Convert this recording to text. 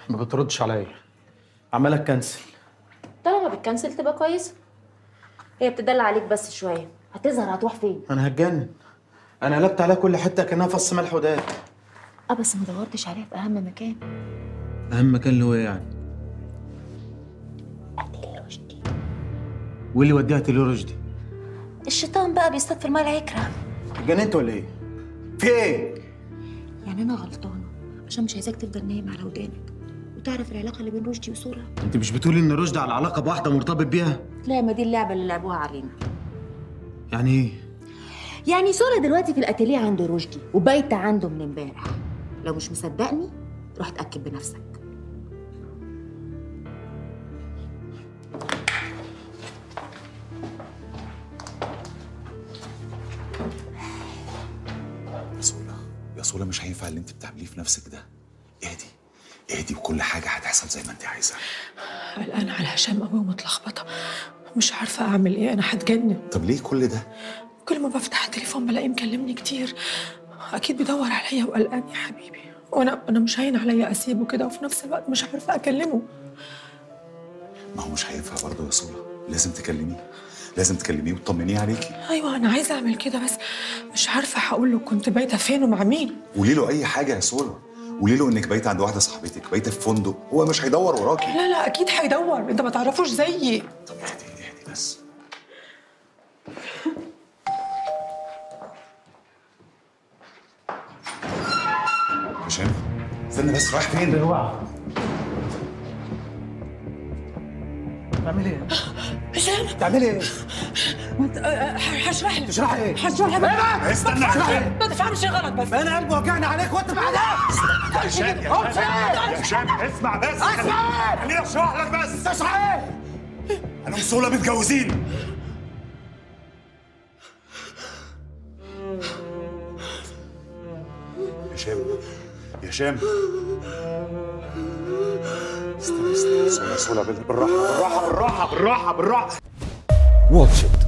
ما بتردش عليا عمالة تكنسل طالما بتكنسل تبقى كويسه هي بتدلع عليك بس شويه هتظهر هتروح فين انا هتجنن انا قلبت عليها كل حته كانها فص ملح وداب اه بس ما دورتش عليها في اهم مكان اهم مكان اللي هو ايه يعني قتل رشدي واللي وديها تيلو رشدي الشيطان بقى بيصطاد في الماء العكره اتجننت ولا ايه في ايه يعني انا غلطانه عشان مش عايزاك تفضل نايم على ودانك وتعرف العلاقه اللي بين رشدي وسوره انت مش بتقولي ان رشدي على علاقه بواحده مرتبط بيها لا ما دي اللعبه اللي لعبوها علينا يعني ايه يعني سوره دلوقتي في الاتيليه عند رشدي وبايته عنده من امبارح لو مش مصدقني روح اتاكد بنفسك يا سولا يا سولا مش هينفع اللي انت بتعمليه في نفسك ده اهدي اهدي وكل حاجه هتحصل زي ما انت عايزه قلقانة على هشام قوي ومتلخبطة مش عارفة أعمل إيه أنا هتجنن طب ليه كل ده كل ما بفتح التليفون بلاقيه مكلمني كتير أكيد بيدور عليا وقلقان يا حبيبي وأنا أنا مش هين عليا أسيبه كده وفي نفس الوقت مش عارفة أكلمه ما هو مش هينفع برضه يا سولا لازم تكلميه لازم تكلميه وتطمنيه عليكي أيوة أنا عايزة أعمل كده بس مش عارفة هقول له كنت بايتة فين ومع مين قولي له اي حاجه يا سولا قولي له انك بايته عند واحده صاحبتك بايته في فندق هو مش هيدور وراكي لا لا أكيد هيدور أنت ما تعرفوش زيي طب اهدي اهدي بس هشام استنى بس رايح فين دلوقتي تعملي ايه؟ هشام تعملي ايه؟ هشرح لك تشرحي ايه؟ هشرح لك استنى هشام ما تفهمش غلط بس انا قلبي وجعني عليك وانت بعدها هشام يا هشام اسمع بس اسمع خليني اشرح لك بس تشرح ايه؟ انا وسولا متجوزين هشام يا هشام استنى استنى سولا سولا بالراحه بالراحه بالراحه بالراحه بالراحه واتش إت